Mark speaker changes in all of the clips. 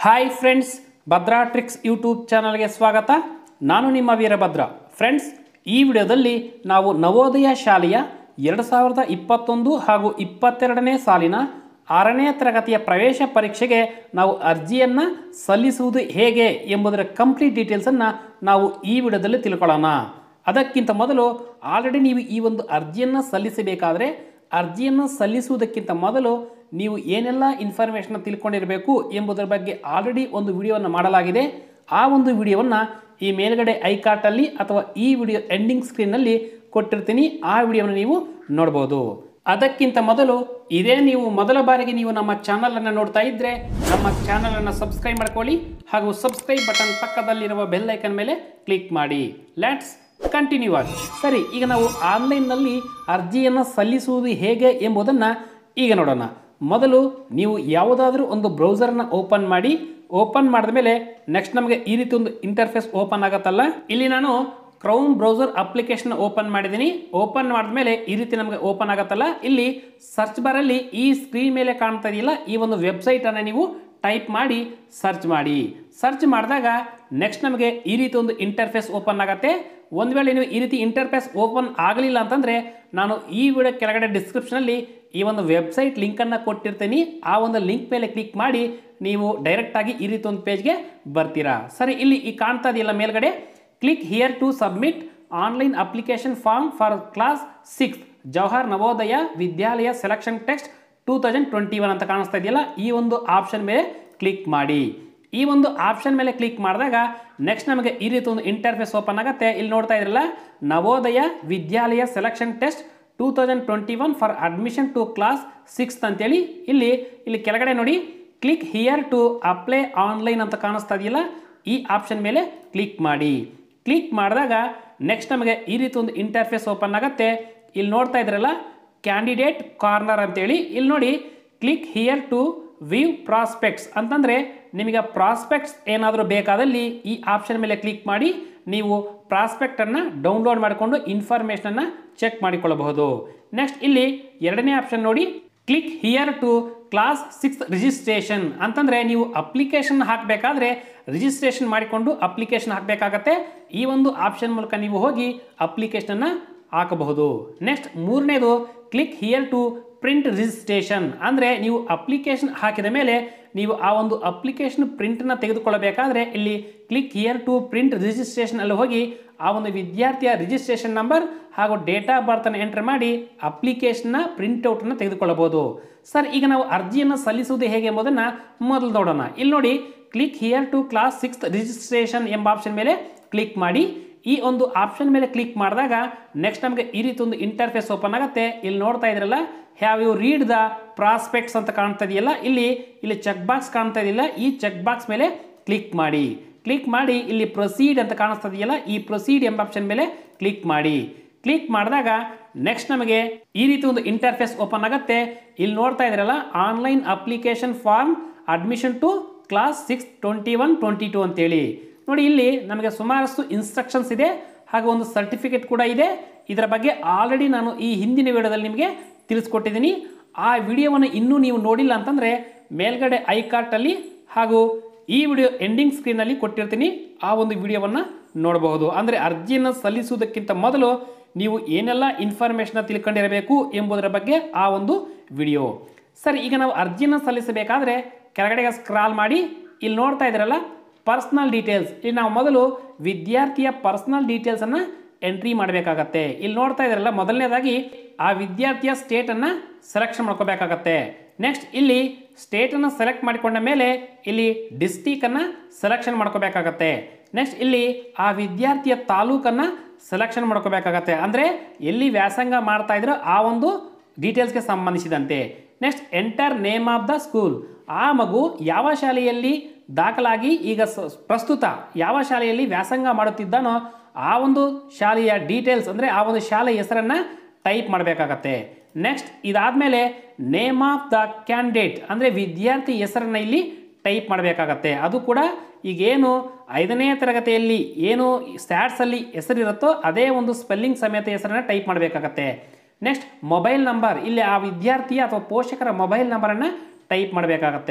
Speaker 1: hi friends Bhadra tricks YouTube ಚಾನಲ್ಗೆ ಸ್ವಾಗತ ನಾನು ನಿಮ್ಮ ವೀರಭದ್ರ ಫ್ರೆಂಡ್ಸ್ ಈ ವಿಡಿಯೋದಲ್ಲಿ ನಾವು ನವೋದಯ ಶಾಲೆಯ ಎರಡು ಸಾವಿರದ ಇಪ್ಪತ್ತೊಂದು ಹಾಗೂ ಇಪ್ಪತ್ತೆರಡನೇ ಸಾಲಿನ ಆರನೇ ತರಗತಿಯ ಪ್ರವೇಶ ಪರೀಕ್ಷೆಗೆ ನಾವು ಅರ್ಜಿಯನ್ನು ಸಲ್ಲಿಸುವುದು ಹೇಗೆ ಎಂಬುದರ ಕಂಪ್ಲೀಟ್ ಡೀಟೇಲ್ಸನ್ನು ನಾವು ಈ ವಿಡಿಯೋದಲ್ಲಿ ತಿಳ್ಕೊಳ್ಳೋಣ ಅದಕ್ಕಿಂತ ಮೊದಲು ಆಲ್ರೆಡಿ ನೀವು ಈ ಒಂದು ಅರ್ಜಿಯನ್ನು ಸಲ್ಲಿಸಬೇಕಾದರೆ ಅರ್ಜಿಯನ್ನು ಸಲ್ಲಿಸುವುದಕ್ಕಿಂತ ಮೊದಲು ನೀವು ಏನೆಲ್ಲ ಇನ್ಫಾರ್ಮೇಷನ್ ತಿಳ್ಕೊಂಡಿರಬೇಕು ಎಂಬುದರ ಬಗ್ಗೆ ಆಲ್ರೆಡಿ ಒಂದು ವಿಡಿಯೋವನ್ನು ಮಾಡಲಾಗಿದೆ ಆ ಒಂದು ವಿಡಿಯೋವನ್ನು ಈ ಮೇಲ್ಗಡೆ ಐಕಾರ್ಟಲ್ಲಿ ಅಥವಾ ಈ ವಿಡಿಯೋ ಎಂಡಿಂಗ್ ಸ್ಕ್ರೀನ್ನಲ್ಲಿ ಕೊಟ್ಟಿರ್ತೀನಿ ಆ ವಿಡಿಯೋವನ್ನು ನೀವು ನೋಡ್ಬೋದು ಅದಕ್ಕಿಂತ ಮೊದಲು ಇದೇ ನೀವು ಮೊದಲ ಬಾರಿಗೆ ನೀವು ನಮ್ಮ ಚಾನಲನ್ನು ನೋಡ್ತಾ ಇದ್ದರೆ ನಮ್ಮ ಚಾನಲನ್ನು ಸಬ್ಸ್ಕ್ರೈಬ್ ಮಾಡ್ಕೊಳ್ಳಿ ಹಾಗೂ ಸಬ್ಸ್ಕ್ರೈಬ್ ಬಟನ್ ಪಕ್ಕದಲ್ಲಿರುವ ಬೆಲ್ ಐಕನ್ ಮೇಲೆ ಕ್ಲಿಕ್ ಮಾಡಿ ಲೆಟ್ಸ್ ಕಂಟಿನ್ಯೂ ಆಗಿ ಸರಿ ಈಗ ನಾವು ಆನ್ಲೈನ್ನಲ್ಲಿ ಅರ್ಜಿಯನ್ನು ಸಲ್ಲಿಸುವುದು ಹೇಗೆ ಎಂಬುದನ್ನು ಈಗ ನೋಡೋಣ ಮೊದಲು ನೀವು ಯಾವುದಾದ್ರೂ ಒಂದು ಬ್ರೌಸರ್ನ ಓಪನ್ ಮಾಡಿ ಓಪನ್ ಮಾಡಿದ ಮೇಲೆ ನೆಕ್ಸ್ಟ್ ನಮಗೆ ಈ ರೀತಿ ಒಂದು ಇಂಟರ್ಫೇಸ್ ಓಪನ್ ಆಗುತ್ತಲ್ಲ ಇಲ್ಲಿ ನಾನು ಕ್ರೌನ್ ಬ್ರೌಸರ್ ಅಪ್ಲಿಕೇಶನ್ ಓಪನ್ ಮಾಡಿದ್ದೀನಿ ಓಪನ್ ಮಾಡಿದ್ಮೇಲೆ ಈ ರೀತಿ ನಮಗೆ ಓಪನ್ ಆಗುತ್ತಲ್ಲ ಇಲ್ಲಿ ಸರ್ಚ್ ಬಾರಲ್ಲಿ ಈ ಸ್ಕ್ರೀನ್ ಮೇಲೆ ಕಾಣ್ತಾ ಇದೆಯಲ್ಲ ಈ ಒಂದು ವೆಬ್ಸೈಟನ್ನು ನೀವು ಟೈಪ್ ಮಾಡಿ ಸರ್ಚ್ ಮಾಡಿ ಸರ್ಚ್ ಮಾಡಿದಾಗ ನೆಕ್ಸ್ಟ್ ನಮಗೆ ಈ ರೀತಿ ಒಂದು ಇಂಟರ್ಫೇಸ್ ಓಪನ್ ಆಗುತ್ತೆ ಒಂದು ವೇಳೆ ನೀವು ಈ ರೀತಿ ಇಂಟರ್ಫೇಸ್ ಓಪನ್ ಆಗಲಿಲ್ಲ ಅಂತಂದರೆ ನಾನು ಈ ವಿಡಿಯೋ ಕೆಳಗಡೆ ಡಿಸ್ಕ್ರಿಪ್ಷನಲ್ಲಿ ಈ ಒಂದು ವೆಬ್ಸೈಟ್ ಲಿಂಕನ್ನು ಕೊಟ್ಟಿರ್ತೀನಿ ಆ ಒಂದು ಲಿಂಕ್ ಮೇಲೆ ಕ್ಲಿಕ್ ಮಾಡಿ ನೀವು ಡೈರೆಕ್ಟಾಗಿ ಈ ರೀತಿ ಒಂದು ಪೇಜ್ಗೆ ಬರ್ತೀರಾ ಸರಿ ಇಲ್ಲಿ ಈ ಕಾಣ್ತಾ ಇದೆಯಲ್ಲ ಮೇಲ್ಗಡೆ click here to submit online application form for class six Jawahar Navodaya Vidyalaya selection test two thousand twenty one ಅಂತ ಕಾಣಿಸ್ತಾ ಇದೆಯಲ್ಲ ಈ ಒಂದು ಆಪ್ಷನ್ ಮೇಲೆ ಕ್ಲಿಕ್ ಮಾಡಿ ಈ ಒಂದು ಆಪ್ಷನ್ ಮೇಲೆ ಕ್ಲಿಕ್ ಮಾಡಿದಾಗ ನೆಕ್ಸ್ಟ್ ನಮಗೆ ಈ ರೀತಿ ಒಂದು ಇಂಟರ್ಫೇಸ್ ಓಪನ್ ಆಗುತ್ತೆ ಇಲ್ಲಿ ನೋಡ್ತಾ ಇದ್ರಲ್ಲ Navodaya Vidyalaya selection test two thousand twenty one for admission to class sixth ಅಂತೇಳಿ ಇಲ್ಲಿ ಇಲ್ಲಿ ಕೆಳಗಡೆ ನೋಡಿ click here to apply online ಅಂತ ಕಾಣಿಸ್ತಾ ಇದೆಯಲ್ಲ ಈ ಆಪ್ಷನ್ ಮೇಲೆ ಕ್ಲಿಕ್ ಮಾಡಿ ಕ್ಲಿಕ್ ಮಾಡಿದಾಗ ನೆಕ್ಸ್ಟ್ ನಮಗೆ ಈ ರೀತಿ ಒಂದು ಇಂಟರ್ಫೇಸ್ ಓಪನ್ ಆಗುತ್ತೆ ಇಲ್ಲಿ ನೋಡ್ತಾ ಇದ್ರಲ್ಲ ಕ್ಯಾಂಡಿಡೇಟ್ ಕಾರ್ನರ್ ಅಂತೇಳಿ ಇಲ್ಲಿ ನೋಡಿ click here to view prospectus ಅಂತಂದರೆ ನಿಮಗೆ ಪ್ರಾಸ್ಪೆಕ್ಟ್ಸ್ ಏನಾದರೂ ಬೇಕಾದಲ್ಲಿ ಈ ಆಪ್ಷನ್ ಮೇಲೆ ಕ್ಲಿಕ್ ಮಾಡಿ ನೀವು ಪ್ರಾಸ್ಪೆಕ್ಟನ್ನು ಡೌನ್ಲೋಡ್ ಮಾಡಿಕೊಂಡು ಇನ್ಫಾರ್ಮೇಷನನ್ನು ಚೆಕ್ ಮಾಡಿಕೊಳ್ಳಬಹುದು ನೆಕ್ಸ್ಟ್ ಇಲ್ಲಿ ಎರಡನೇ ಆಪ್ಷನ್ ನೋಡಿ click here to class six registration ಅಂತಂದರೆ ನೀವು ಅಪ್ಲಿಕೇಶನ್ ಹಾಕಬೇಕಾದ್ರೆ ರಿಜಿಸ್ಟ್ರೇಷನ್ ಮಾಡಿಕೊಂಡು ಅಪ್ಲಿಕೇಶನ್ ಹಾಕಬೇಕಾಗತ್ತೆ ಈ ಒಂದು ಆಪ್ಷನ್ ಮೂಲಕ ನೀವು ಹೋಗಿ ಅಪ್ಲಿಕೇಶನನ್ನು ಹಾಕಬಹುದು ನೆಕ್ಸ್ಟ್ ಮೂರನೇದು click here to print registration ಅಂದರೆ ನೀವು ಅಪ್ಲಿಕೇಶನ್ ಹಾಕಿದ ಮೇಲೆ ನೀವು ಆ ಒಂದು ಅಪ್ಲಿಕೇಶನ್ ಪ್ರಿಂಟನ್ನು ತೆಗೆದುಕೊಳ್ಳಬೇಕಾದ್ರೆ ಇಲ್ಲಿ click here to print registration ಅಲ್ಲಿ ಹೋಗಿ ಆ ಒಂದು ವಿದ್ಯಾರ್ಥಿಯ ರಿಜಿಸ್ಟ್ರೇಷನ್ ನಂಬರ್ ಹಾಗೂ ಡೇಟ್ ಆಫ್ ಬರ್ತನ್ನು ಎಂಟರ್ ಮಾಡಿ ಅಪ್ಲಿಕೇಶನ್ನ ಪ್ರಿಂಟ್ಔಟನ್ನು ತೆಗೆದುಕೊಳ್ಳಬಹುದು ಸರ್ ಈಗ ನಾವು ಅರ್ಜಿಯನ್ನು ಸಲ್ಲಿಸುವುದು ಹೇಗೆ ಎಂಬುದನ್ನು ಮೊದಲು ನೋಡೋಣ ಇಲ್ಲಿ ನೋಡಿ click here to class six registration ಎಂಬ ಆಪ್ಷನ್ ಮೇಲೆ ಕ್ಲಿಕ್ ಮಾಡಿ ಈ ಒಂದು ಆಪ್ಷನ್ ಮೇಲೆ ಕ್ಲಿಕ್ ಮಾಡಿದಾಗ ನೆಕ್ಸ್ಟ್ ನಮಗೆ ಈ ರೀತಿ ಒಂದು ಇಂಟರ್ಫೇಸ್ ಓಪನ್ ಆಗುತ್ತೆ ಇಲ್ಲಿ ನೋಡ್ತಾ ಇದ್ರಲ್ಲ have you read the prospectus ಅಂತ ಕಾಣ್ತಾ ಇದೆಯಲ್ಲ ಇಲ್ಲಿ ಇಲ್ಲಿ ಚೆಕ್ ಬಾಕ್ಸ್ ಕಾಣ್ತಾ ಇದೆಯಲ್ಲ ಈ ಚೆಕ್ ಬಾಕ್ಸ್ ಮೇಲೆ ಕ್ಲಿಕ್ ಮಾಡಿ ಕ್ಲಿಕ್ ಮಾಡಿ ಇಲ್ಲಿ ಪ್ರೊಸೀಡ್ ಅಂತ ಕಾಣಿಸ್ತಾ ಇದೆಯಲ್ಲ ಈ ಪ್ರೊಸೀಡ್ ಎಂಬ ಆಪ್ಷನ್ ಮೇಲೆ ಕ್ಲಿಕ್ ಮಾಡಿ ಕ್ಲಿಕ್ ಮಾಡಿದಾಗ ನೆಕ್ಸ್ಟ್ ನಮಗೆ ಈ ರೀತಿ ಒಂದು ಇಂಟರ್ಫೇಸ್ ಓಪನ್ ಆಗುತ್ತೆ ಇಲ್ಲಿ ನೋಡ್ತಾ ಇದ್ರಲ್ಲ online application form admission to class six twenty one twenty two ಅಂತೇಳಿ ನೋಡಿ ಇಲ್ಲಿ ನಮಗೆ ಸುಮಾರಷ್ಟು ಇನ್ಸ್ಟ್ರಕ್ಷನ್ಸ್ ಇದೆ ಹಾಗೂ ಒಂದು ಸರ್ಟಿಫಿಕೇಟ್ ಕೂಡ ಇದೆ ಇದರ ಬಗ್ಗೆ ಆಲ್ರೆಡಿ ನಾನು ಈ ಹಿಂದಿನ ವಿಡಿಯೋದಲ್ಲಿ ನಿಮಗೆ ತಿಳಿಸ್ಕೊಟ್ಟಿದ್ದೀನಿ ಆ ವಿಡಿಯೋವನ್ನು ಇನ್ನೂ ನೀವು ನೋಡಿಲ್ಲ ಅಂತಂದರೆ ಮೇಲ್ಗಡೆ ಐ ಕಾರ್ಟಲ್ಲಿ ಹಾಗೂ ಈ ವಿಡಿಯೋ ಎಂಡಿಂಗ್ ಸ್ಕ್ರೀನಲ್ಲಿ ಕೊಟ್ಟಿರ್ತೀನಿ ಆ ಒಂದು ವಿಡಿಯೋವನ್ನು ನೋಡಬಹುದು ಅಂದರೆ ಅರ್ಜಿಯನ್ನು ಸಲ್ಲಿಸುವುದಕ್ಕಿಂತ ಮೊದಲು ನೀವು ಏನೆಲ್ಲ ಇನ್ಫಾರ್ಮೇಷನ್ನ ತಿಳ್ಕೊಂಡಿರಬೇಕು ಎಂಬುದರ ಬಗ್ಗೆ ಆ ಒಂದು ವಿಡಿಯೋ ಸರಿ ಈಗ ನಾವು ಅರ್ಜಿಯನ್ನು ಸಲ್ಲಿಸಬೇಕಾದ್ರೆ ಕೆಳಗಡೆಗೆ ಸ್ಕ್ರಾಲ್ ಮಾಡಿ ಇಲ್ಲಿ ನೋಡ್ತಾ ಇದ್ದೀರಲ್ಲ ಪರ್ಸ್ನಲ್ ಡೀಟೇಲ್ಸ್ ಇಲ್ಲಿ ನಾವು ಮೊದಲು ವಿದ್ಯಾರ್ಥಿಯ ಪರ್ಸ್ನಲ್ ಡೀಟೇಲ್ಸನ್ನು ಎಂಟ್ರಿ ಮಾಡಬೇಕಾಗತ್ತೆ ಇಲ್ಲಿ ನೋಡ್ತಾ ಇದ್ರಲ್ಲ ಮೊದಲನೇದಾಗಿ ಆ ವಿದ್ಯಾರ್ಥಿಯ ಸ್ಟೇಟನ್ನು ಸೆಲೆಕ್ಷನ್ ಮಾಡ್ಕೋಬೇಕಾಗತ್ತೆ ನೆಕ್ಸ್ಟ್ ಇಲ್ಲಿ ಸ್ಟೇಟನ್ನು ಸೆಲೆಕ್ಟ್ ಮಾಡಿಕೊಂಡ ಮೇಲೆ ಇಲ್ಲಿ ಡಿಸ್ಟಿಕನ್ನು ಸೆಲೆಕ್ಷನ್ ಮಾಡ್ಕೋಬೇಕಾಗತ್ತೆ ನೆಕ್ಸ್ಟ್ ಇಲ್ಲಿ ಆ ವಿದ್ಯಾರ್ಥಿಯ ತಾಲೂಕನ್ನು ಸೆಲೆಕ್ಷನ್ ಮಾಡ್ಕೋಬೇಕಾಗತ್ತೆ ಅಂದರೆ ಎಲ್ಲಿ ವ್ಯಾಸಂಗ ಮಾಡ್ತಾ ಇದ್ರೋ ಆ ಒಂದು ಡೀಟೇಲ್ಸ್ಗೆ ಸಂಬಂಧಿಸಿದಂತೆ next enter name of the school ಆ ಮಗು ಯಾವ ಶಾಲೆಯಲ್ಲಿ ದಾಖಲಾಗಿ ಈಗ ಸ ಪ್ರಸ್ತುತ ಯಾವ ಶಾಲೆಯಲ್ಲಿ ವ್ಯಾಸಂಗ ಮಾಡುತ್ತಿದ್ದಾನೋ ಆ ಒಂದು ಶಾಲೆಯ ಡೀಟೇಲ್ಸ್ ಅಂದರೆ ಆ ಒಂದು ಶಾಲೆಯ ಹೆಸರನ್ನು ಟೈಪ್ ಮಾಡಬೇಕಾಗತ್ತೆ ನೆಕ್ಸ್ಟ್ ಇದಾದಮೇಲೆ ನೇಮ್ ಆಫ್ ದ ಕ್ಯಾಂಡಿಡೇಟ್ ಅಂದರೆ ವಿದ್ಯಾರ್ಥಿ ಹೆಸರನ್ನು ಇಲ್ಲಿ ಟೈಪ್ ಮಾಡಬೇಕಾಗತ್ತೆ ಅದು ಕೂಡ ಈಗೇನು ಐದನೇ ತರಗತಿಯಲ್ಲಿ ಏನು ಸ್ಟ್ಯಾಟ್ಸಲ್ಲಿ ಹೆಸರಿರುತ್ತೋ ಅದೇ ಒಂದು ಸ್ಪೆಲ್ಲಿಂಗ್ ಸಮೇತ ಹೆಸರನ್ನು ಟೈಪ್ ಮಾಡಬೇಕಾಗತ್ತೆ ನೆಕ್ಸ್ಟ್ ಮೊಬೈಲ್ ನಂಬರ್ ಇಲ್ಲಿ ಆ ವಿದ್ಯಾರ್ಥಿಯ ಅಥವಾ ಪೋಷಕರ ಮೊಬೈಲ್ ನಂಬರನ್ನು ಟೈಪ್ ಮಾಡಬೇಕಾಗತ್ತೆ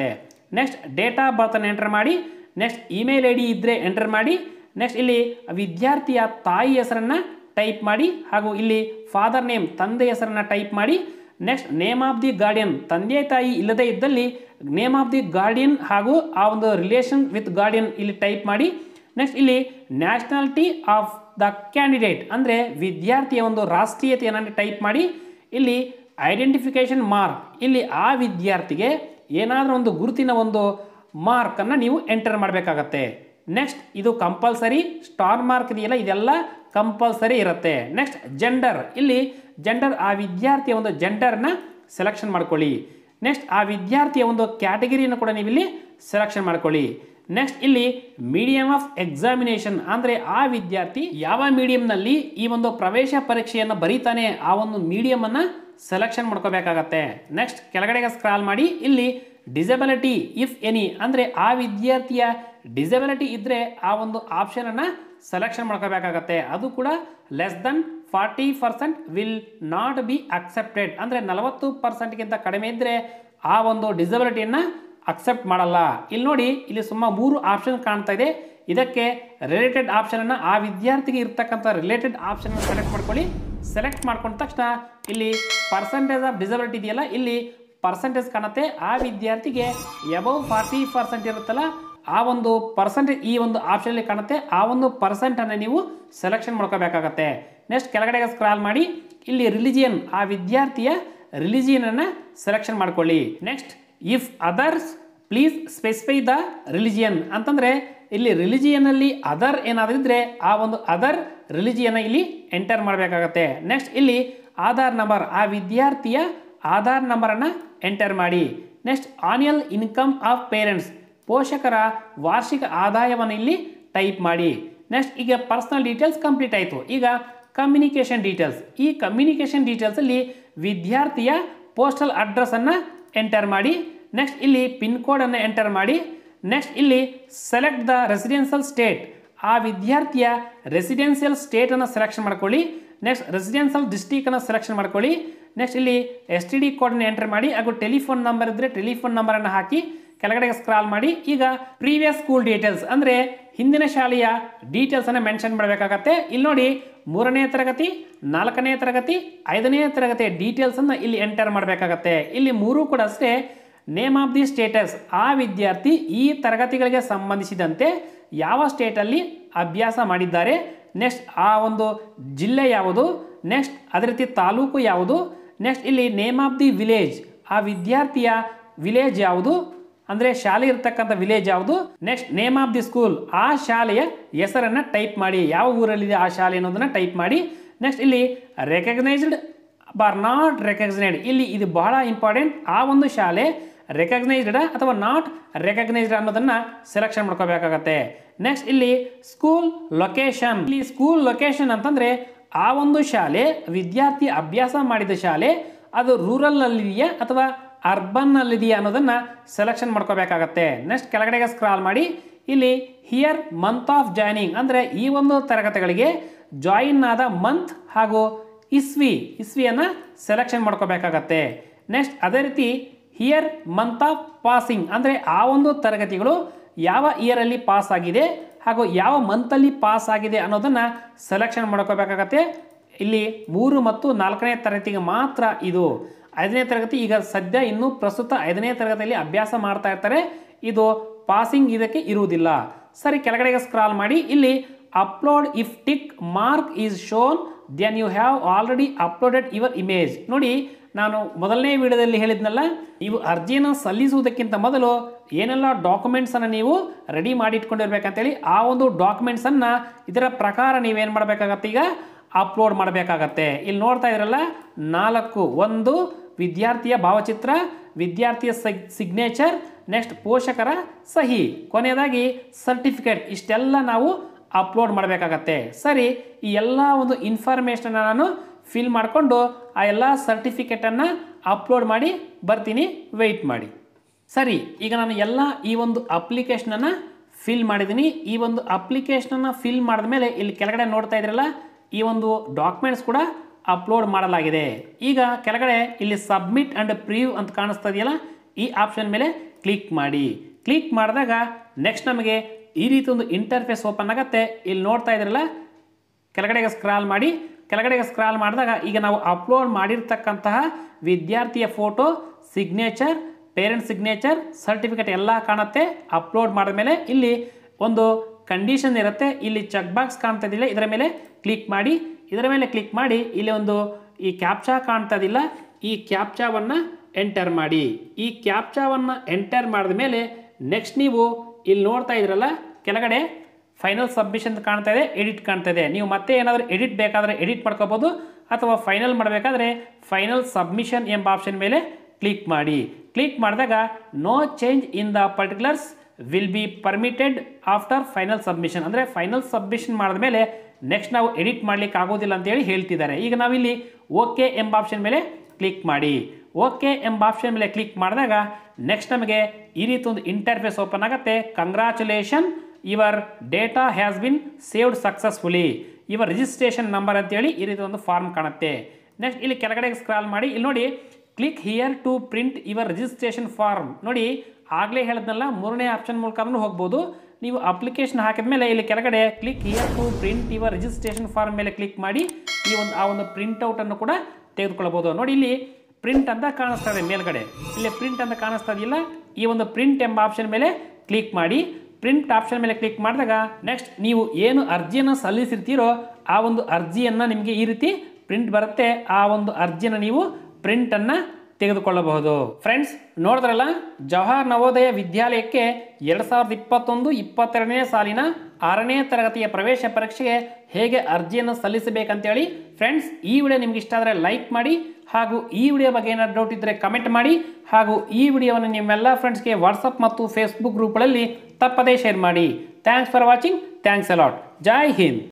Speaker 1: ನೆಕ್ಸ್ಟ್ ಡೇಟ್ ಆಫ್ ಬರ್ತನ್ನು ಎಂಟರ್ ಮಾಡಿ ನೆಕ್ಸ್ಟ್ ಇಮೇಲ್ ಐ ಡಿ ಇದ್ದರೆ ಎಂಟರ್ ಮಾಡಿ ನೆಕ್ಸ್ಟ್ ಇಲ್ಲಿ ವಿದ್ಯಾರ್ಥಿಯ ತಾಯಿ ಹೆಸರನ್ನು ಟೈಪ್ ಮಾಡಿ ಹಾಗೂ ಇಲ್ಲಿ ಫಾದರ್ ನೇಮ್ ತಂದೆ ಹೆಸರನ್ನು ಟೈಪ್ ಮಾಡಿ next name of the guardian ತಂದೆ ತಾಯಿ ಇಲ್ಲದೇ ಇದ್ದಲ್ಲಿ ನೇಮ್ ಆಫ್ ದಿ ಗಾರ್ಡಿಯನ್ ಹಾಗೂ ಆ ಒಂದು ರಿಲೇಷನ್ ವಿತ್ ಗಾರ್ಡಿಯನ್ ಇಲ್ಲಿ ಟೈಪ್ ಮಾಡಿ ನೆಕ್ಸ್ಟ್ ಇಲ್ಲಿ ನ್ಯಾಷನಾಲಿಟಿ ಆಫ್ ದ ಕ್ಯಾಂಡಿಡೇಟ್ ಅಂದರೆ ವಿದ್ಯಾರ್ಥಿಯ ಒಂದು ರಾಷ್ಟ್ರೀಯತೆಯನ್ನು ಟೈಪ್ ಮಾಡಿ ಇಲ್ಲಿ ಐಡೆಂಟಿಫಿಕೇಷನ್ ಮಾರ್ಕ್ ಇಲ್ಲಿ ಆ ವಿದ್ಯಾರ್ಥಿಗೆ ಏನಾದರೂ ಒಂದು ಗುರುತಿನ ಒಂದು ಮಾರ್ಕನ್ನು ನೀವು ಎಂಟರ್ ಮಾಡಬೇಕಾಗತ್ತೆ ನೆಕ್ಸ್ಟ್ ಇದು ಕಂಪಲ್ಸರಿ ಸ್ಟಾರ್ ಮಾರ್ಕ್ ಇದೆಯಲ್ಲ ಇದೆಲ್ಲ ಕಂಪಲ್ಸರಿ ಇರುತ್ತೆ ನೆಕ್ಸ್ಟ್ ಜೆಂಡರ್ ಇಲ್ಲಿ ಜೆಂಡರ್ ಆ ವಿದ್ಯಾರ್ಥಿಯ ಒಂದು ಜೆಂಡರ್ನ ಸೆಲೆಕ್ಷನ್ ಮಾಡ್ಕೊಳ್ಳಿ ನೆಕ್ಸ್ಟ್ ಆ ವಿದ್ಯಾರ್ಥಿಯ ಒಂದು ಕ್ಯಾಟಗರಿಯನ್ನು ಕೂಡ ನೀವು ಇಲ್ಲಿ ಸೆಲೆಕ್ಷನ್ ಮಾಡ್ಕೊಳ್ಳಿ ನೆಕ್ಸ್ಟ್ ಇಲ್ಲಿ ಮೀಡಿಯಮ್ ಆಫ್ ಎಕ್ಸಾಮಿನೇಷನ್ ಅಂದರೆ ಆ ವಿದ್ಯಾರ್ಥಿ ಯಾವ ಮೀಡಿಯಂನಲ್ಲಿ ಈ ಒಂದು ಪ್ರವೇಶ ಪರೀಕ್ಷೆಯನ್ನು ಬರೀತಾನೆ ಆ ಒಂದು ಮೀಡಿಯಮನ್ನು ಸೆಲೆಕ್ಷನ್ ಮಾಡ್ಕೋಬೇಕಾಗತ್ತೆ ನೆಕ್ಸ್ಟ್ ಕೆಳಗಡೆಗೆ ಸ್ಕ್ರಾಲ್ ಮಾಡಿ ಇಲ್ಲಿ ಡಿಸಬಿಲಿಟಿ ಇಫ್ ಎನಿ ಅಂದರೆ ಆ ವಿದ್ಯಾರ್ಥಿಯ ಡಿಸಬಿಲಿಟಿ ಇದ್ದರೆ ಆ ಒಂದು ಆಪ್ಷನನ್ನು ಸೆಲೆಕ್ಷನ್ ಮಾಡ್ಕೋಬೇಕಾಗತ್ತೆ ಅದು ಕೂಡ less than forty percent will not be accepted ಅಂದರೆ ನಲವತ್ತು ಪರ್ಸೆಂಟ್ಗಿಂತ ಕಡಿಮೆ ಇದ್ದರೆ ಆ ಒಂದು ಡಿಸಬಿಲಿಟಿಯನ್ನು ಅಕ್ಸೆಪ್ಟ್ ಮಾಡಲ್ಲ ಇಲ್ಲಿ ನೋಡಿ ಇಲ್ಲಿ ಸುಮಾರು ಮೂರು ಆಪ್ಷನ್ ಕಾಣ್ತಾ ಇದೆ ಇದಕ್ಕೆ ರಿಲೇಟೆಡ್ ಆಪ್ಷನನ್ನು ಆ ವಿದ್ಯಾರ್ಥಿಗೆ ಇರ್ತಕ್ಕಂಥ ರಿಲೇಟೆಡ್ ಆಪ್ಷನ್ ಸೆಲೆಕ್ಟ್ ಮಾಡ್ಕೊಳ್ಳಿ ಸೆಲೆಕ್ಟ್ ಮಾಡ್ಕೊಂಡ ತಕ್ಷಣ ಇಲ್ಲಿ ಪರ್ಸೆಂಟೇಜ್ ಆಫ್ ಡಿಸಬಿಲಿಟಿ ಇದೆಯಲ್ಲ ಇಲ್ಲಿ ಪರ್ಸೆಂಟೇಜ್ ಕಾಣುತ್ತೆ ಆ ವಿದ್ಯಾರ್ಥಿಗೆ ಎಬವ್ ಫಾರ್ಟಿ ಪರ್ಸೆಂಟ್ ಇರುತ್ತಲ್ಲ ಆ ಒಂದು ಪರ್ಸೆಂಟೇಜ್ ಈ ಒಂದು ಆಪ್ಷನಲ್ಲಿ ಕಾಣುತ್ತೆ ಆ ಒಂದು ಪರ್ಸೆಂಟನ್ನು ನೀವು ಸೆಲೆಕ್ಷನ್ ಮಾಡ್ಕೋಬೇಕಾಗತ್ತೆ ನೆಕ್ಸ್ಟ್ ಕೆಳಗಡೆಗೆ ಸ್ಕ್ರಾಲ್ ಮಾಡಿ ಇಲ್ಲಿ ರಿಲಿಜಿಯನ್ ಆ ವಿದ್ಯಾರ್ಥಿಯ ರಿಲಿಜಿಯನನ್ನು ಸೆಲೆಕ್ಷನ್ ಮಾಡ್ಕೊಳ್ಳಿ next if others please specify the religion ಅಂತಂದರೆ ಇಲ್ಲಿ ರಿಲಿಜಿಯನಲ್ಲಿ ಅದರ್ ಏನಾದರೂ ಇದ್ದರೆ ಆ ಒಂದು ಅದರ್ ರಿಲಿಜಿಯನ್ನ ಇಲ್ಲಿ ಎಂಟರ್ ಮಾಡಬೇಕಾಗತ್ತೆ ನೆಕ್ಸ್ಟ್ ಇಲ್ಲಿ ಆಧಾರ್ ನಂಬರ್ ಆ ವಿದ್ಯಾರ್ಥಿಯ ಆಧಾರ್ ನಂಬರನ್ನು ಎಂಟರ್ ಮಾಡಿ next annual income of parents ಪೋಷಕರ ವಾರ್ಷಿಕ ಆದಾಯವನ್ನು ಇಲ್ಲಿ ಟೈಪ್ ಮಾಡಿ ನೆಕ್ಸ್ಟ್ ಈಗ ಪರ್ಸನಲ್ ಡೀಟೇಲ್ಸ್ ಕಂಪ್ಲೀಟ್ ಆಯಿತು ಈಗ ಕಮ್ಯುನಿಕೇಷನ್ ಡೀಟೇಲ್ಸ್ ಈ ಕಮ್ಯುನಿಕೇಷನ್ ಡೀಟೇಲ್ಸಲ್ಲಿ ವಿದ್ಯಾರ್ಥಿಯ ಪೋಸ್ಟಲ್ ಅಡ್ರೆಸ್ಸನ್ನು ಎಂಟರ್ ಮಾಡಿ ನೆಕ್ಸ್ಟ್ ಇಲ್ಲಿ ಪಿನ್ ಕೋಡನ್ನು ಎಂಟರ್ ಮಾಡಿ ನೆಕ್ಸ್ಟ್ ಇಲ್ಲಿ ಸೆಲೆಕ್ಟ್ ದ ರೆಸಿಡೆನ್ಷಿಯಲ್ ಸ್ಟೇಟ್ ಆ ವಿದ್ಯಾರ್ಥಿಯ ರೆಸಿಡೆನ್ಷಿಯಲ್ ಸ್ಟೇಟನ್ನು ಸೆಲೆಕ್ಷನ್ ಮಾಡ್ಕೊಳ್ಳಿ ನೆಕ್ಸ್ಟ್ ರೆಸಿಡೆನ್ಷಿಯಲ್ ಡಿಸ್ಟಿಕನ್ನು ಸೆಲೆಕ್ಷನ್ ಮಾಡ್ಕೊಳ್ಳಿ ನೆಕ್ಸ್ಟ್ ಇಲ್ಲಿ ಎಸ್ ಟಿ ಡಿ ಕೋಡನ್ನು ಎಂಟರ್ ಮಾಡಿ ಹಾಗೂ ಟೆಲಿಫೋನ್ ನಂಬರ್ ಇದ್ದರೆ ಟೆಲಿಫೋನ್ ನಂಬರನ್ನು ಹಾಕಿ ಕೆಳಗಡೆ ಸ್ಕ್ರಾಲ್ ಮಾಡಿ ಈಗ ಪ್ರೀವಿಯಸ್ ಸ್ಕೂಲ್ ಡೀಟೇಲ್ಸ್ ಅಂದರೆ ಹಿಂದಿನ ಶಾಲೆಯ ಡೀಟೇಲ್ಸನ್ನು ಮೆನ್ಷನ್ ಮಾಡಬೇಕಾಗತ್ತೆ ಇಲ್ಲಿ ನೋಡಿ ಮೂರನೇ ತರಗತಿ ನಾಲ್ಕನೇ ತರಗತಿ ಐದನೇ ತರಗತಿಯ ಡೀಟೇಲ್ಸನ್ನು ಇಲ್ಲಿ ಎಂಟರ್ ಮಾಡಬೇಕಾಗತ್ತೆ ಇಲ್ಲಿ ಮೂರು ಕೂಡ ಅಷ್ಟೇ ನೇಮ್ ಆಫ್ ದಿ ಸ್ಟೇಟಸ್ ಆ ವಿದ್ಯಾರ್ಥಿ ಈ ತರಗತಿಗಳಿಗೆ ಸಂಬಂಧಿಸಿದಂತೆ ಯಾವ ಸ್ಟೇಟಲ್ಲಿ ಅಭ್ಯಾಸ ಮಾಡಿದ್ದಾರೆ ನೆಕ್ಸ್ಟ್ ಆ ಒಂದು ಜಿಲ್ಲೆ ಯಾವುದು ನೆಕ್ಸ್ಟ್ ಅದೇ ರೀತಿ ತಾಲೂಕು ಯಾವುದು ನೆಕ್ಸ್ಟ್ ಇಲ್ಲಿ ನೇಮ್ ಆಫ್ ದಿ ವಿಲೇಜ್ ಆ ವಿದ್ಯಾರ್ಥಿಯ ವಿಲೇಜ್ ಯಾವುದು ಅಂದರೆ ಶಾಲೆ ಇರ್ತಕ್ಕಂಥ ವಿಲೇಜ್ ಯಾವುದು next name of the school ಆ ಶಾಲೆಯ ಹೆಸರನ್ನು ಟೈಪ್ ಮಾಡಿ ಯಾವ ಊರಲ್ಲಿದೆ ಆ ಶಾಲೆ ಅನ್ನೋದನ್ನು ಟೈಪ್ ಮಾಡಿ ನೆಕ್ಸ್ಟ್ ಇಲ್ಲಿ ರೆಕಗ್ನೈಸ್ಡ್ ಬಾರ್ ನಾಟ್ ರೆಕಗ್ನೈಸ್ಡ್ ಇಲ್ಲಿ ಇದು ಬಹಳ ಇಂಪಾರ್ಟೆಂಟ್ ಆ ಒಂದು ಶಾಲೆ ರೆಕಗ್ನೈಸ್ಡ್ ಅಥವಾ ನಾಟ್ ರೆಕಗ್ನೈಸ್ಡ್ ಅನ್ನೋದನ್ನು ಸೆಲೆಕ್ಷನ್ ಮಾಡ್ಕೋಬೇಕಾಗತ್ತೆ ನೆಕ್ಸ್ಟ್ ಇಲ್ಲಿ ಸ್ಕೂಲ್ ಲೊಕೇಶನ್ ಇಲ್ಲಿ ಸ್ಕೂಲ್ ಲೊಕೇಶನ್ ಅಂತಂದರೆ ಆ ಒಂದು ಶಾಲೆ ವಿದ್ಯಾರ್ಥಿ ಅಭ್ಯಾಸ ಮಾಡಿದ ಶಾಲೆ ಅದು ರೂರಲ್ನಲ್ಲಿದೆಯಾ ಅಥವಾ ಅರ್ಬನ್ನಲ್ಲಿದೆಯಾ ಅನ್ನೋದನ್ನು ಸೆಲೆಕ್ಷನ್ ಮಾಡ್ಕೋಬೇಕಾಗತ್ತೆ ನೆಕ್ಸ್ಟ್ ಕೆಳಗಡೆಗೆ ಸ್ಕ್ರಾಲ್ ಮಾಡಿ ಇಲ್ಲಿ ಹಿಯರ್ ಮಂತ್ ಆಫ್ ಜಾಯ್ನಿಂಗ್ ಅಂದರೆ ಈ ಒಂದು ತರಗತಿಗಳಿಗೆ ಜಾಯಿನ್ ಆದ ಮಂತ್ ಹಾಗೂ ಇಸ್ವಿ ಇಸ್ವಿಯನ್ನು ಸೆಲೆಕ್ಷನ್ ಮಾಡ್ಕೋಬೇಕಾಗತ್ತೆ ನೆಕ್ಸ್ಟ್ ಅದೇ ರೀತಿ ಹಿಯರ್ ಮಂತ್ ಆಫ್ ಪಾಸಿಂಗ್ ಅಂದರೆ ಆ ಒಂದು ತರಗತಿಗಳು ಯಾವ ಇಯರಲ್ಲಿ ಪಾಸ್ ಆಗಿದೆ ಹಾಗೂ ಯಾವ ಮಂತಲ್ಲಿ ಪಾಸ್ ಆಗಿದೆ ಅನ್ನೋದನ್ನು ಸೆಲೆಕ್ಷನ್ ಮಾಡ್ಕೋಬೇಕಾಗತ್ತೆ ಇಲ್ಲಿ ಮೂರು ಮತ್ತು ನಾಲ್ಕನೇ ತರಗತಿಗೆ ಮಾತ್ರ ಇದು ಐದನೇ ತರಗತಿ ಈಗ ಸದ್ಯ ಇನ್ನೂ ಪ್ರಸ್ತುತ ಐದನೇ ತರಗತಿಯಲ್ಲಿ ಅಭ್ಯಾಸ ಮಾಡ್ತಾ ಇರ್ತಾರೆ ಇದು ಪಾಸಿಂಗ್ ಇದಕ್ಕೆ ಇರುವುದಿಲ್ಲ ಸರಿ ಕೆಳಗಡೆಗೆ ಸ್ಕ್ರಾಲ್ ಮಾಡಿ ಇಲ್ಲಿ upload if tick mark is shown then you have already uploaded your image ನೋಡಿ ನಾನು ಮೊದಲನೇ ವಿಡಿಯೋದಲ್ಲಿ ಹೇಳಿದ್ನಲ್ಲ ನೀವು ಅರ್ಜಿಯನ್ನು ಸಲ್ಲಿಸುವುದಕ್ಕಿಂತ ಮೊದಲು ಏನೆಲ್ಲ ಡಾಕ್ಯುಮೆಂಟ್ಸನ್ನು ನೀವು ರೆಡಿ ಮಾಡಿ ಇಟ್ಕೊಂಡಿರ್ಬೇಕಂತೇಳಿ ಆ ಒಂದು ಡಾಕ್ಯುಮೆಂಟ್ಸನ್ನು ಇದರ ಪ್ರಕಾರ ನೀವೇನು ಮಾಡಬೇಕಾಗತ್ತೆ ಈಗ ಅಪ್ಲೋಡ್ ಮಾಡಬೇಕಾಗತ್ತೆ ಇಲ್ಲಿ ನೋಡ್ತಾ ಇದ್ರಲ್ಲ ನಾಲ್ಕು ಒಂದು ವಿದ್ಯಾರ್ಥಿಯ ಭಾವಚಿತ್ರ ವಿದ್ಯಾರ್ಥಿಯ ಸಿಗ್ನೇಚರ್ ನೆಕ್ಸ್ಟ್ ಪೋಷಕರ ಸಹಿ ಕೊನೆಯದಾಗಿ ಸರ್ಟಿಫಿಕೇಟ್ ಇಷ್ಟೆಲ್ಲ ನಾವು ಅಪ್ಲೋಡ್ ಮಾಡಬೇಕಾಗತ್ತೆ ಸರಿ ಈ ಎಲ್ಲ ಒಂದು ಇನ್ಫಾರ್ಮೇಷನ್ ನಾನು ಫಿಲ್ ಮಾಡಿಕೊಂಡು ಆ ಎಲ್ಲ ಸರ್ಟಿಫಿಕೇಟನ್ನು ಅಪ್ಲೋಡ್ ಮಾಡಿ ಬರ್ತೀನಿ ವೆಯ್ಟ್ ಮಾಡಿ ಸರಿ ಈಗ ನಾನು ಎಲ್ಲ ಈ ಒಂದು ಅಪ್ಲಿಕೇಶನನ್ನು ಫಿಲ್ ಮಾಡಿದ್ದೀನಿ ಈ ಒಂದು ಅಪ್ಲಿಕೇಶನನ್ನು ಫಿಲ್ ಮಾಡಿದ ಮೇಲೆ ಇಲ್ಲಿ ಕೆಳಗಡೆ ನೋಡ್ತಾ ಇದ್ರಲ್ಲ ಈ ಒಂದು ಡಾಕ್ಯುಮೆಂಟ್ಸ್ ಕೂಡ ಅಪ್ಲೋಡ್ ಮಾಡಲಾಗಿದೆ ಈಗ ಕೆಳಗಡೆ ಇಲ್ಲಿ ಸಬ್ಮಿಟ್ ಆ್ಯಂಡ್ ಪ್ರೀವ್ ಅಂತ ಕಾಣಿಸ್ತಾ ಇದೆಯಲ್ಲ ಈ ಆಪ್ಷನ್ ಮೇಲೆ ಕ್ಲಿಕ್ ಮಾಡಿ ಕ್ಲಿಕ್ ಮಾಡಿದಾಗ ನೆಕ್ಸ್ಟ್ ನಮಗೆ ಈ ರೀತಿ ಒಂದು ಇಂಟರ್ಫೇಸ್ ಓಪನ್ ಆಗುತ್ತೆ ಇಲ್ಲಿ ನೋಡ್ತಾ ಇದ್ರಲ್ಲ ಕೆಳಗಡೆಗೆ ಸ್ಕ್ರಾಲ್ ಮಾಡಿ ಕೆಳಗಡೆಗೆ ಸ್ಕ್ರಾಲ್ ಮಾಡಿದಾಗ ಈಗ ನಾವು ಅಪ್ಲೋಡ್ ಮಾಡಿರ್ತಕ್ಕಂತಹ ವಿದ್ಯಾರ್ಥಿಯ photo signature parent signature certificate ಎಲ್ಲ ಕಾಣುತ್ತೆ ಅಪ್ಲೋಡ್ ಮಾಡಿದ್ಮೇಲೆ ಇಲ್ಲಿ ಒಂದು ಕಂಡೀಷನ್ ಇರುತ್ತೆ ಇಲ್ಲಿ ಚೆಕ್ ಬಾಕ್ಸ್ ಕಾಣ್ತಾ ಇದ್ದಿಲ್ಲ ಇದರ ಮೇಲೆ ಕ್ಲಿಕ್ ಮಾಡಿ ಇದರ ಮೇಲೆ ಕ್ಲಿಕ್ ಮಾಡಿ ಇಲ್ಲಿ ಒಂದು ಈ ಕ್ಯಾಪ್ಚಾ ಕಾಣ್ತಾ ಇದ್ದಿಲ್ಲ ಈ ಕ್ಯಾಪ್ಚಾವನ್ನು ಎಂಟರ್ ಮಾಡಿ ಈ ಕ್ಯಾಪ್ಚಾವನ್ನು ಎಂಟರ್ ಮಾಡಿದ ಮೇಲೆ ನೆಕ್ಸ್ಟ್ ನೀವು ಇಲ್ಲಿ ನೋಡ್ತಾ ಇದ್ರಲ್ಲ ಕೆಳಗಡೆ ಫೈನಲ್ ಸಬ್ಮಿಷನ್ ಕಾಣ್ತಾ ಇದೆ ಎಡಿಟ್ ಕಾಣ್ತಾ ಇದೆ ನೀವು ಮತ್ತೆ ಏನಾದರೂ ಎಡಿಟ್ ಬೇಕಾದರೆ ಎಡಿಟ್ ಮಾಡ್ಕೋಬೋದು ಅಥವಾ ಫೈನಲ್ ಮಾಡಬೇಕಾದ್ರೆ ಫೈನಲ್ ಸಬ್ಮಿಷನ್ ಎಂಬ ಆಪ್ಷನ್ ಮೇಲೆ ಕ್ಲಿಕ್ ಮಾಡಿ ಕ್ಲಿಕ್ ಮಾಡಿದಾಗ no change in the particulars will be permitted after final submission ಅಂದರೆ ಫೈನಲ್ ಸಬ್ಮಿಷನ್ ಮಾಡಿದ ಮೇಲೆ ನೆಕ್ಸ್ಟ್ ನಾವು ಎಡಿಟ್ ಮಾಡಲಿಕ್ಕೆ ಆಗೋದಿಲ್ಲ ಅಂತೇಳಿ ಹೇಳ್ತಿದ್ದಾರೆ ಈಗ ನಾವಿಲ್ಲಿ ಓಕೆ ಎಂಬ ಆಪ್ಷನ್ ಮೇಲೆ ಕ್ಲಿಕ್ ಮಾಡಿ ಓಕೆ ಎಂಬ ಆಪ್ಷನ್ ಮೇಲೆ ಕ್ಲಿಕ್ ಮಾಡಿದಾಗ ನೆಕ್ಸ್ಟ್ ನಮಗೆ ಈ ರೀತಿ ಒಂದು ಇಂಟರ್ಫೇಸ್ ಓಪನ್ ಆಗುತ್ತೆ congratulation your data has been saved successfully your registration number ಅಂತೇಳಿ ಈ ರೀತಿ ಒಂದು ಫಾರ್ಮ್ ಕಾಣುತ್ತೆ ನೆಕ್ಸ್ಟ್ ಇಲ್ಲಿ ಕೆಳಗಡೆ ಸ್ಕ್ರಾಲ್ ಮಾಡಿ ಇಲ್ಲಿ ನೋಡಿ click here to print your registration form ನೋಡಿ ಆಗಲೇ ಹೇಳಿದ್ನಲ್ಲ ಮೂರನೇ ಆಪ್ಷನ್ ಮೂಲಕ ಹೋಗ್ಬೋದು ನೀವು ಅಪ್ಲಿಕೇಶನ್ ಹಾಕಿದ ಮೇಲೆ ಇಲ್ಲಿ ಕೆಳಗಡೆ click here to print your registration form ಮೇಲೆ ಕ್ಲಿಕ್ ಮಾಡಿ ಈ ಒಂದು ಆ ಒಂದು ಪ್ರಿಂಟ್ಔಟನ್ನು ಕೂಡ ತೆಗೆದುಕೊಳ್ಬೋದು ನೋಡಿ ಇಲ್ಲಿ ಪ್ರಿಂಟ್ ಅಂತ ಕಾಣಿಸ್ತಾ ಇದೆ ಮೇಲ್ಗಡೆ ಇಲ್ಲಿ ಪ್ರಿಂಟ್ ಅಂತ ಕಾಣಿಸ್ತಾ ಇದೆಯಲ್ಲ ಈ ಒಂದು ಪ್ರಿಂಟ್ ಎಂಬ ಆಪ್ಷನ್ ಮೇಲೆ ಕ್ಲಿಕ್ ಮಾಡಿ ಪ್ರಿಂಟ್ ಆಪ್ಷನ್ ಮೇಲೆ ಕ್ಲಿಕ್ ಮಾಡಿದಾಗ ನೆಕ್ಸ್ಟ್ ನೀವು ಏನು ಅರ್ಜಿಯನ್ನು ಸಲ್ಲಿಸಿರ್ತೀರೋ ಆ ಒಂದು ಅರ್ಜಿಯನ್ನು ನಿಮಗೆ ಈ ರೀತಿ ಪ್ರಿಂಟ್ ಬರುತ್ತೆ ಆ ಒಂದು ಅರ್ಜಿಯನ್ನು ನೀವು ಪ್ರಿಂಟನ್ನು ತೆಗೆದುಕೊಳ್ಳಬಹುದು ಫ್ರೆಂಡ್ಸ್ ನೋಡಿದ್ರಲ್ಲ ಜವಾಹರ್ ನವೋದಯ ವಿದ್ಯಾಲಯಕ್ಕೆ ಎರಡು ಸಾವಿರದ ಇಪ್ಪತ್ತೊಂದು ಇಪ್ಪತ್ತೆರಡನೇ ಸಾಲಿನ ಆರನೇ ತರಗತಿಯ ಪ್ರವೇಶ ಪರೀಕ್ಷೆಗೆ ಹೇಗೆ ಅರ್ಜಿಯನ್ನು ಸಲ್ಲಿಸಬೇಕಂತೇಳಿ ಫ್ರೆಂಡ್ಸ್ ಈ ವಿಡಿಯೋ ನಿಮ್ಗೆ ಇಷ್ಟ ಆದರೆ ಲೈಕ್ ಮಾಡಿ ಹಾಗೂ ಈ ವಿಡಿಯೋ ಬಗ್ಗೆ ಏನಾದ್ರು ಡೌಟ್ ಇದ್ದರೆ ಕಮೆಂಟ್ ಮಾಡಿ ಹಾಗೂ ಈ ವಿಡಿಯೋವನ್ನು ನಿಮ್ಮೆಲ್ಲ ಫ್ರೆಂಡ್ಸ್ಗೆ ವಾಟ್ಸಪ್ ಮತ್ತು ಫೇಸ್ಬುಕ್ ಗ್ರೂಪ್ಗಳಲ್ಲಿ ತಪ್ಪದೇ ಶೇರ್ ಮಾಡಿ thanks for watching thanks a lot ಜೈ ಹಿಂದ್